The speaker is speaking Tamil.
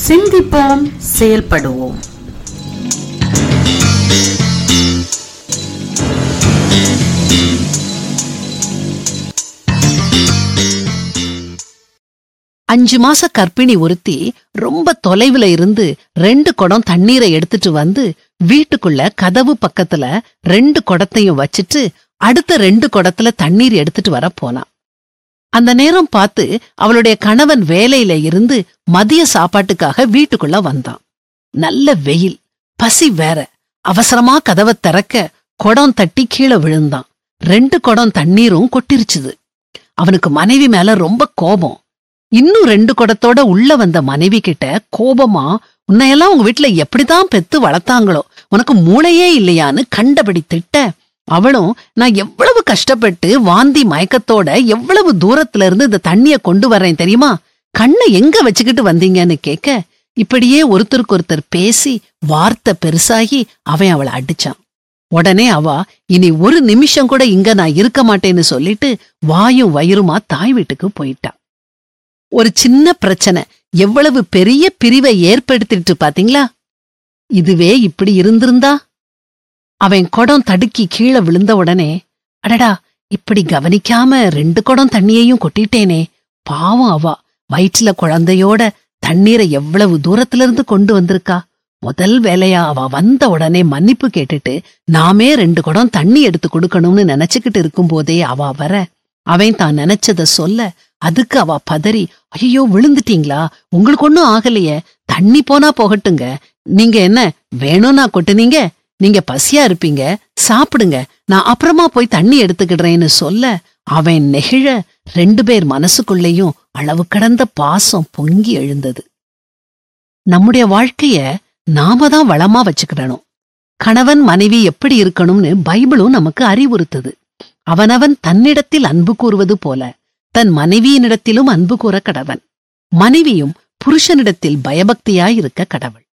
சிந்திப்போம் செயல்படுவோம் அஞ்சு மாச கர்ப்பிணி ஒருத்தி ரொம்ப தொலைவுல இருந்து ரெண்டு குடம் தண்ணீரை எடுத்துட்டு வந்து வீட்டுக்குள்ள கதவு பக்கத்துல ரெண்டு குடத்தையும் வச்சிட்டு அடுத்த ரெண்டு குடத்துல தண்ணீர் எடுத்துட்டு வர போனா அந்த நேரம் பார்த்து அவளுடைய கணவன் வேலையில இருந்து மதிய சாப்பாட்டுக்காக வீட்டுக்குள்ள வந்தான் நல்ல வெயில் பசி வேற அவசரமா கதவை திறக்க குடம் தட்டி கீழே விழுந்தான் ரெண்டு குடம் தண்ணீரும் கொட்டிருச்சுது அவனுக்கு மனைவி மேல ரொம்ப கோபம் இன்னும் ரெண்டு குடத்தோட உள்ள வந்த மனைவி கிட்ட கோபமா உன்னையெல்லாம் உங்க வீட்டுல எப்படிதான் பெத்து வளர்த்தாங்களோ உனக்கு மூளையே இல்லையான்னு கண்டபடி திட்ட அவளும் நான் எவ்வளவு கஷ்டப்பட்டு வாந்தி மயக்கத்தோட எவ்வளவு தூரத்துல இருந்து இந்த தண்ணிய கொண்டு வர்றேன் தெரியுமா கண்ணை எங்க வச்சுக்கிட்டு வந்தீங்கன்னு கேட்க இப்படியே ஒருத்தருக்கு ஒருத்தர் பேசி வார்த்தை பெருசாகி அவன் அவளை அடிச்சான் உடனே அவ இனி ஒரு நிமிஷம் கூட இங்க நான் இருக்க மாட்டேன்னு சொல்லிட்டு வாயும் வயிறுமா தாய் வீட்டுக்கு போயிட்டா ஒரு சின்ன பிரச்சனை எவ்வளவு பெரிய பிரிவை ஏற்படுத்திட்டு பாத்தீங்களா இதுவே இப்படி இருந்திருந்தா அவன் குடம் தடுக்கி கீழே விழுந்த உடனே அடடா இப்படி கவனிக்காம ரெண்டு குடம் தண்ணியையும் கொட்டிட்டேனே பாவம் அவ வயிற்றுல குழந்தையோட தண்ணீரை எவ்வளவு தூரத்துல இருந்து கொண்டு வந்திருக்கா முதல் வேலையா அவ வந்த உடனே மன்னிப்பு கேட்டுட்டு நாமே ரெண்டு குடம் தண்ணி எடுத்து கொடுக்கணும்னு நினைச்சுக்கிட்டு இருக்கும்போதே அவ வர அவன் தான் நினைச்சத சொல்ல அதுக்கு அவ பதறி ஐயோ விழுந்துட்டீங்களா உங்களுக்கு ஒண்ணும் ஆகலையே தண்ணி போனா போகட்டுங்க நீங்க என்ன வேணும்னா கொட்டுனீங்க நீங்க பசியா இருப்பீங்க சாப்பிடுங்க நான் அப்புறமா போய் தண்ணி எடுத்துக்கிடுறேன்னு சொல்ல அவன் நெகிழ ரெண்டு பேர் மனசுக்குள்ளேயும் அளவு கடந்த பாசம் பொங்கி எழுந்தது நம்முடைய வாழ்க்கைய நாம தான் வளமா வச்சுக்கிடணும் கணவன் மனைவி எப்படி இருக்கணும்னு பைபிளும் நமக்கு அறிவுறுத்துது அவனவன் தன்னிடத்தில் அன்பு கூறுவது போல தன் மனைவியினிடத்திலும் அன்பு கூற கடவன் மனைவியும் புருஷனிடத்தில் பயபக்தியாய் இருக்க கடவுள்